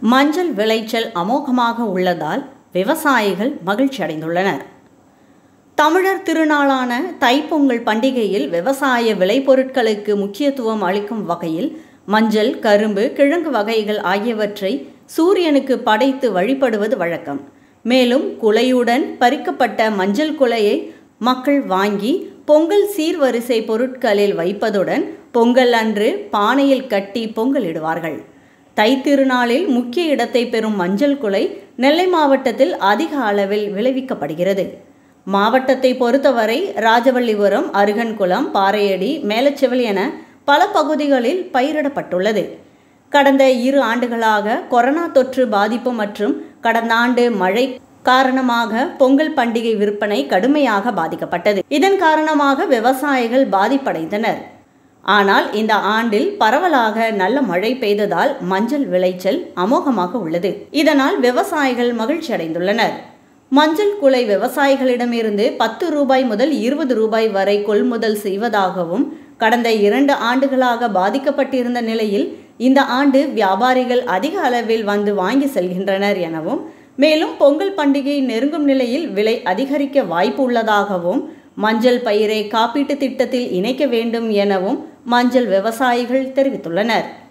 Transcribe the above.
மஞ்சள் விளைச்சல் அமோகமாக உள்ளதால் விவசாயிகள் மகிழ்ச்சி அடைந்துள்ளனர் தமிழர் திருநாளான தைப்பொங்கல் பண்டிகையில் விவசாய விளைபொருட்களுக்கு முக்கியத்துவம் அளிக்கும் வகையில் மஞ்சள் கரும்பு கிழங்கு வகைகள் ஆகியவற்றை சூரியனுக்கு படைத்து வழிபடுவது வழக்கம் மேலும் குலையுடன் பறிக்கப்பட்ட மஞ்சள் குலையை மக்கள் வாங்கி பொங்கல் சீர்வரிசை பொருட்களில் வைப்பதுடன் பொங்கல் அன்று பானையில் கட்டி பொங்கலிடுவார்கள் தைத்திருநாளில் முக்கிய இடத்தை பெறும் மஞ்சள் குலை நெல்லை மாவட்டத்தில் அதிக அளவில் விளைவிக்கப்படுகிறது மாவட்டத்தை பொறுத்தவரை ராஜவள்ளிபுரம் அருகன்குளம் பாறையடி மேலச்செவல் என பல பகுதிகளில் பயிரிடப்பட்டுள்ளது கடந்த இரு ஆண்டுகளாக கொரோனா தொற்று பாதிப்பு மற்றும் கடந்த ஆண்டு மழை காரணமாக பொங்கல் பண்டிகை விற்பனை கடுமையாக பாதிக்கப்பட்டது இதன் காரணமாக விவசாயிகள் பாதிப்படைந்தனர் ஆனால் இந்த ஆண்டில் பரவலாக நல்ல மழை பெய்ததால் மஞ்சள் விளைச்சல் அமோகமாக உள்ளது இதனால் விவசாயிகள் மகிழ்ச்சி அடைந்துள்ளனர் மஞ்சள் குலை விவசாயிகளிடமிருந்து பத்து ரூபாய் முதல் இருபது ரூபாய் வரை கொள்முதல் செய்வதாகவும் கடந்த இரண்டு ஆண்டுகளாக பாதிக்கப்பட்டிருந்த நிலையில் இந்த ஆண்டு வியாபாரிகள் அதிக அளவில் வந்து வாங்கி செல்கின்றனர் எனவும் மேலும் பொங்கல் பண்டிகை நெருங்கும் நிலையில் விலை அதிகரிக்க வாய்ப்பு உள்ளதாகவும் மஞ்சள் பயிரை காப்பீட்டு திட்டத்தில் இணைக்க வேண்டும் எனவும் மஞ்சள் விவசாயிகள் தெரிவித்துள்ளனர்